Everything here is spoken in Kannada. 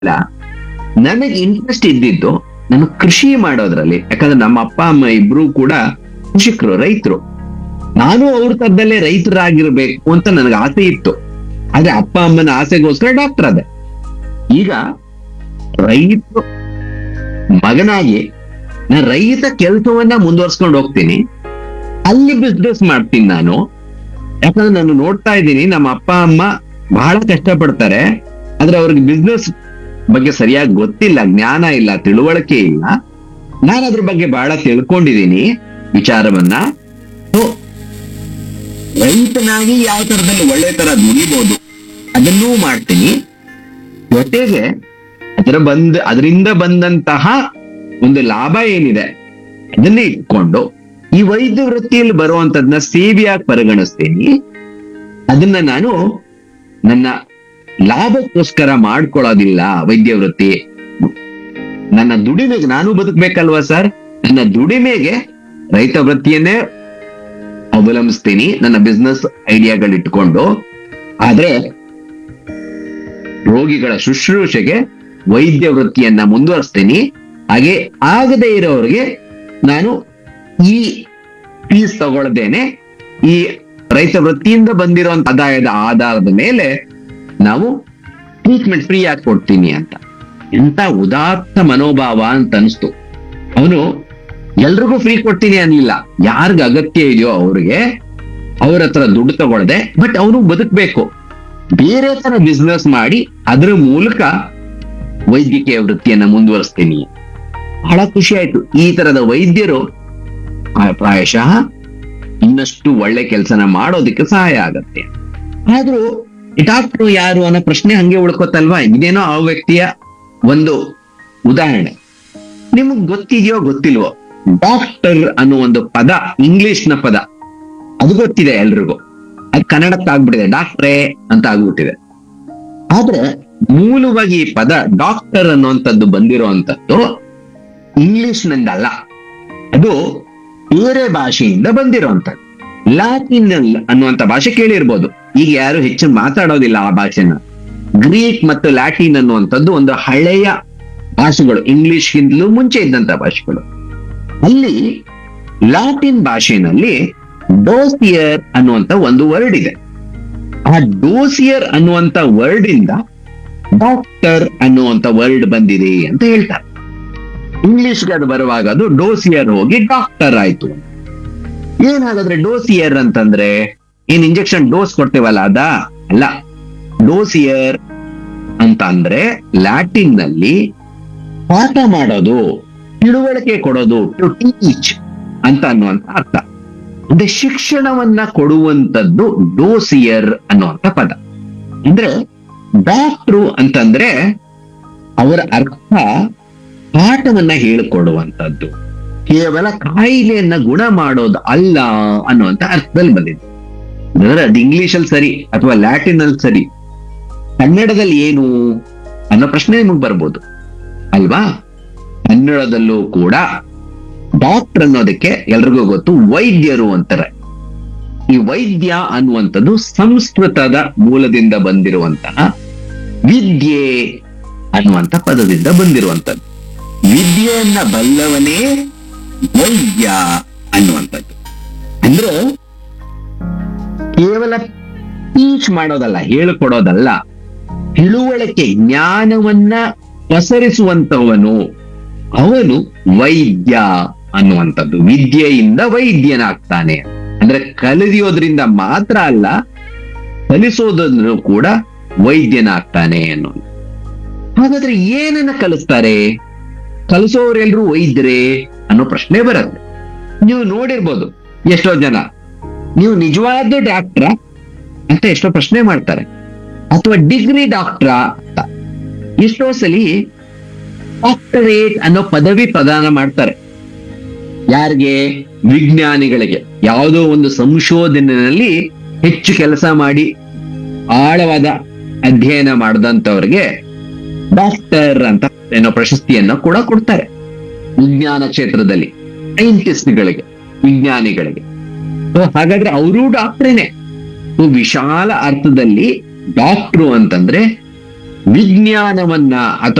ಇಲ್ಲ ನನಗೆ ಇಂಟ್ರೆಸ್ಟ್ ಇದ್ದಿದ್ದು ನಾನು ಕೃಷಿ ಮಾಡೋದ್ರಲ್ಲಿ ಯಾಕಂದ್ರೆ ನಮ್ಮ ಅಪ್ಪ ಅಮ್ಮ ಇಬ್ರು ಕೂಡ ಕೃಷಿಕರು ರೈತರು ನಾನು ಅವ್ರ ತರದಲ್ಲೇ ರೈತರಾಗಿರ್ಬೇಕು ಅಂತ ನನಗೆ ಆಸೆ ಇತ್ತು ಆದ್ರೆ ಅಪ್ಪ ಅಮ್ಮನ ಆಸೆಗೋಸ್ಕರ ಡಾಕ್ಟರ್ ಅದೇ ಈಗ ರೈತ ಮಗನಾಗಿ ನಾನು ರೈತ ಕೆಲಸವನ್ನ ಮುಂದುವರ್ಸ್ಕೊಂಡು ಹೋಗ್ತೀನಿ ಅಲ್ಲಿ ಬಿಸ್ನೆಸ್ ಮಾಡ್ತೀನಿ ನಾನು ಯಾಕಂದ್ರೆ ನಾನು ನೋಡ್ತಾ ಇದ್ದೀನಿ ನಮ್ಮ ಅಪ್ಪ ಅಮ್ಮ ಬಹಳ ಕಷ್ಟಪಡ್ತಾರೆ ಆದ್ರೆ ಅವ್ರಿಗೆ ಬಿಸ್ನೆಸ್ ಬಗ್ಗೆ ಸರಿಯಾಗಿ ಗೊತ್ತಿಲ್ಲ ಜ್ಞಾನ ಇಲ್ಲ ತಿಳುವಳಿಕೆ ಇಲ್ಲ ನಾನು ಅದ್ರ ಬಗ್ಗೆ ಬಹಳ ತಿಳ್ಕೊಂಡಿದ್ದೀನಿ ವಿಚಾರವನ್ನ So, ರೈತನಾಗಿ ಯಾವ ತರದಲ್ಲಿ ಒಳ್ಳೆ ತರ ದುಡಿಬಹುದು ಅದನ್ನೂ ಮಾಡ್ತೀನಿ ಜೊತೆಗೆ ಅದರ ಬಂದ ಅದರಿಂದ ಬಂದಂತಹ ಒಂದು ಲಾಭ ಏನಿದೆ ಅದನ್ನೇ ಇಟ್ಕೊಂಡು ಈ ವೈದ್ಯ ವೃತ್ತಿಯಲ್ಲಿ ಬರುವಂತದ್ನ ಸೇವೆಯಾಗಿ ಪರಿಗಣಿಸ್ತೀನಿ ಅದನ್ನ ನಾನು ನನ್ನ ಲಾಭಕ್ಕೋಸ್ಕರ ಮಾಡ್ಕೊಳ್ಳೋದಿಲ್ಲ ವೈದ್ಯ ವೃತ್ತಿ ನನ್ನ ದುಡಿಮೆಗೆ ನಾನು ಬದುಕ್ಬೇಕಲ್ವಾ ಸರ್ ನನ್ನ ದುಡಿಮೆಗೆ ರೈತ ವೃತ್ತಿಯನ್ನೇ ಅವಲಂಬಿಸ್ತೀನಿ ನನ್ನ ಬಿಸ್ನೆಸ್ ಐಡಿಯಾಗಳು ಇಟ್ಕೊಂಡು ಆದ್ರೆ ರೋಗಿಗಳ ಶುಶ್ರೂಷೆಗೆ ವೈದ್ಯ ವೃತ್ತಿಯನ್ನ ಮುಂದುವರಿಸ್ತೀನಿ ಹಾಗೆ ಆಗದೇ ಇರೋರಿಗೆ ನಾನು ಈ ಫೀಸ್ ತಗೊಳ್ದೇನೆ ಈ ರೈತ ವೃತ್ತಿಯಿಂದ ಬಂದಿರುವಂತ ಆದಾಯದ ಆಧಾರದ ಮೇಲೆ ನಾವು ಟ್ರೀಟ್ಮೆಂಟ್ ಫ್ರೀ ಆಗಿ ಕೊಡ್ತೀನಿ ಅಂತ ಎಂತ ಉದಾತ್ತ ಮನೋಭಾವ ಅಂತ ಅನಿಸ್ತು ಅವನು ಎಲ್ರಿಗೂ ಫ್ರೀ ಕೊಡ್ತೀನಿ ಅನ್ಲಿಲ್ಲ ಯಾರಿಗ ಅಗತ್ಯ ಇದೆಯೋ ಅವ್ರಿಗೆ ಅವ್ರ ಹತ್ರ ದುಡ್ಡು ತಗೊಳ್ದೆ ಬಟ್ ಅವನು ಬದುಕ್ಬೇಕು ಬೇರೆ ತರ ಬಿಸ್ನೆಸ್ ಮಾಡಿ ಅದ್ರ ಮೂಲಕ ವೈದ್ಯಕೀಯ ವೃತ್ತಿಯನ್ನ ಮುಂದುವರಿಸ್ತೀನಿ ಬಹಳ ಖುಷಿ ಆಯ್ತು ಈ ತರದ ವೈದ್ಯರು ಆ, ಪ್ರಾಯಶಃ ಇನ್ನಷ್ಟು ಒಳ್ಳೆ ಕೆಲಸನ ಮಾಡೋದಕ್ಕೆ ಸಹಾಯ ಆಗತ್ತೆ ಆದ್ರೂ ಡಾಕ್ಟ್ರು ಯಾರು ಅನ್ನೋ ಪ್ರಶ್ನೆ ಹಂಗೆ ಉಳ್ಕೊತಲ್ವಾ ಇದೇನೋ ಆ ವ್ಯಕ್ತಿಯ ಒಂದು ಉದಾಹರಣೆ ನಿಮಗ್ ಗೊತ್ತಿದೆಯೋ ಗೊತ್ತಿಲ್ವೋ ಡಾಕ್ಟರ್ ಅನ್ನೋ ಒಂದು ಪದ ಇಂಗ್ಲಿಷ್ ನ ಪದ ಅದು ಗೊತ್ತಿದೆ ಎಲ್ರಿಗೂ ಅದು ಕನ್ನಡಕ್ಕೆ ಆಗ್ಬಿಟ್ಟಿದೆ ಡಾಕ್ಟ್ರೇ ಅಂತ ಆಗ್ಬಿಟ್ಟಿದೆ ಆದ್ರೆ ಮೂಲವಾಗಿ ಈ ಪದ ಡಾಕ್ಟರ್ ಅನ್ನುವಂಥದ್ದು ಬಂದಿರುವಂತದ್ದು ಇಂಗ್ಲಿಷ್ ನಿಂದಲ್ಲ ಅದು ಬೇರೆ ಭಾಷೆಯಿಂದ ಬಂದಿರುವಂತದ್ದು ಲ್ಯಾಟಿನ್ ಅನ್ನುವಂತ ಭಾಷೆ ಕೇಳಿರ್ಬೋದು ಈಗ ಯಾರು ಹೆಚ್ಚು ಮಾತಾಡೋದಿಲ್ಲ ಆ ಭಾಷೆನ ಗ್ರೀಕ್ ಮತ್ತು ಲ್ಯಾಟಿನ್ ಅನ್ನುವಂಥದ್ದು ಒಂದು ಹಳೆಯ ಭಾಷೆಗಳು ಇಂಗ್ಲಿಷ್ಗಿಂತಲೂ ಮುಂಚೆ ಇದ್ದಂತ ಭಾಷೆಗಳು ಅಲ್ಲಿ ಲ್ಯಾಟಿನ್ ಭಾಷೆನಲ್ಲಿ ಡೋಸಿಯರ್ ಅನ್ನುವಂತ ಒಂದು ವರ್ಡ್ ಇದೆ ಆ ಡೋಸಿಯರ್ ಅನ್ನುವಂತ ವರ್ಡ್ ಇಂದ ಡಾಕ್ಟರ್ ಅನ್ನುವಂತ ವರ್ಡ್ ಬಂದಿದೆ ಅಂತ ಹೇಳ್ತಾರೆ ಇಂಗ್ಲಿಷ್ಗೆ ಅದು ಬರುವಾಗ ಅದು ಡೋಸಿಯರ್ ಹೋಗಿ ಡಾಕ್ಟರ್ ಆಯ್ತು ಏನಾಗಾದ್ರೆ ಡೋಸಿಯರ್ ಅಂತಂದ್ರೆ ಏನ್ ಇಂಜೆಕ್ಷನ್ ಡೋಸ್ ಕೊಡ್ತೇವಲ್ಲ ಅದ ಅಲ್ಲ ಡೋಸಿಯರ್ ಅಂತ ಅಂದ್ರೆ ಲ್ಯಾಟಿನ್ ನಲ್ಲಿ ಪಾಠ ಮಾಡೋದು ತಿಳುವಳಿಕೆ ಕೊಡೋದು ಟು ಟೀಚ್ ಅಂತ ಅನ್ನುವಂತ ಅರ್ಥ ಅಂದ್ರೆ ಶಿಕ್ಷಣವನ್ನ ಕೊಡುವಂತದ್ದು ಡೋಸಿಯರ್ ಅನ್ನುವಂತ ಪದ ಅಂದ್ರೆ ಡಾಕ್ಟ್ರು ಅಂತಂದ್ರೆ ಅವರ ಅರ್ಥ ಪಾಠವನ್ನ ಹೇಳಿಕೊಡುವಂತದ್ದು ಕೇವಲ ಕಾಯಿಲೆಯನ್ನ ಗುಣ ಮಾಡೋದು ಅಲ್ಲ ಅನ್ನುವಂತ ಅರ್ಥದಲ್ಲಿ ಬಂದಿದೆ ಅಂದ್ರೆ ಅದು ಇಂಗ್ಲಿಷ್ ಅಲ್ಲಿ ಸರಿ ಅಥವಾ ಲ್ಯಾಟಿನ್ ಅಲ್ಲಿ ಸರಿ ಕನ್ನಡದಲ್ಲಿ ಏನು ಅನ್ನೋ ಪ್ರಶ್ನೆ ನಿಮಗೆ ಬರ್ಬೋದು ಅಲ್ವಾ ಕನ್ನಡದಲ್ಲೂ ಕೂಡ ಡಾಕ್ಟರ್ ಅನ್ನೋದಕ್ಕೆ ಎಲ್ರಿಗೂ ಗೊತ್ತು ವೈದ್ಯರು ಅಂತಾರೆ ಈ ವೈದ್ಯ ಅನ್ನುವಂಥದ್ದು ಸಂಸ್ಕೃತದ ಮೂಲದಿಂದ ಬಂದಿರುವಂತಹ ವಿದ್ಯೆ ಅನ್ನುವಂತ ಪದದಿಂದ ಬಂದಿರುವಂತದ್ದು ವಿದ್ಯೆಯನ್ನ ಬಲ್ಲವನೇ ವೈದ್ಯ ಅನ್ನುವಂಥದ್ದು ಅಂದ್ರೆ ಕೇವಲ ಟೀಚ್ ಮಾಡೋದಲ್ಲ ಹೇಳಿಕೊಡೋದಲ್ಲ ತಿಳುವಳಿಕೆ ಜ್ಞಾನವನ್ನ ಪಸರಿಸುವಂತವನು ಅವನು ವೈದ್ಯ ಅನ್ನುವಂಥದ್ದು ವಿದ್ಯೆಯಿಂದ ವೈದ್ಯನಾಗ್ತಾನೆ ಅಂದ್ರೆ ಕಲಿಯೋದ್ರಿಂದ ಮಾತ್ರ ಅಲ್ಲ ಕಲಿಸೋದನ್ನು ಕೂಡ ವೈದ್ಯನಾಗ್ತಾನೆ ಅನ್ನೋದು ಹಾಗಾದ್ರೆ ಏನನ್ನ ಕಲಿಸ್ತಾರೆ ಕಲಿಸೋರೆಲ್ರು ವೈದ್ಯರೇ ಅನ್ನೋ ಪ್ರಶ್ನೆ ಬರುತ್ತೆ ನೀವು ನೋಡಿರ್ಬೋದು ಎಷ್ಟೋ ಜನ ನೀವು ನಿಜವಾದ ಡಾಕ್ಟ್ರ ಅಂತ ಎಷ್ಟೋ ಪ್ರಶ್ನೆ ಮಾಡ್ತಾರೆ ಅಥವಾ ಡಿಗ್ರಿ ಡಾಕ್ಟ್ರಾ ಅಂತ ಎಷ್ಟೋ ಸಲಿ ಡಾಕ್ಟರೇಟ್ ಅನ್ನೋ ಪದವಿ ಪ್ರದಾನ ಮಾಡ್ತಾರೆ ಯಾರಿಗೆ ವಿಜ್ಞಾನಿಗಳಿಗೆ ಯಾವುದೋ ಒಂದು ಸಂಶೋಧನೆಯಲ್ಲಿ ಹೆಚ್ಚು ಕೆಲಸ ಮಾಡಿ ಆಳವಾದ ಅಧ್ಯಯನ ಮಾಡಿದಂತವ್ರಿಗೆ ಡಾಕ್ಟರ್ ಅಂತ ಏನೋ ಪ್ರಶಸ್ತಿಯನ್ನ ಕೂಡ ಕೊಡ್ತಾರೆ ವಿಜ್ಞಾನ ಕ್ಷೇತ್ರದಲ್ಲಿ ಸೈಂಟಿಸ್ಟ್ಗಳಿಗೆ ವಿಜ್ಞಾನಿಗಳಿಗೆ So, ಹಾಗಾದ್ರೆ ಅವರು ಡಾಕ್ಟ್ರೇನೆ So, ವಿಶಾಲ ಅರ್ಥದಲ್ಲಿ ಡಾಕ್ಟ್ರು ಅಂತಂದ್ರೆ ವಿಜ್ಞಾನವನ್ನ ಅಥವಾ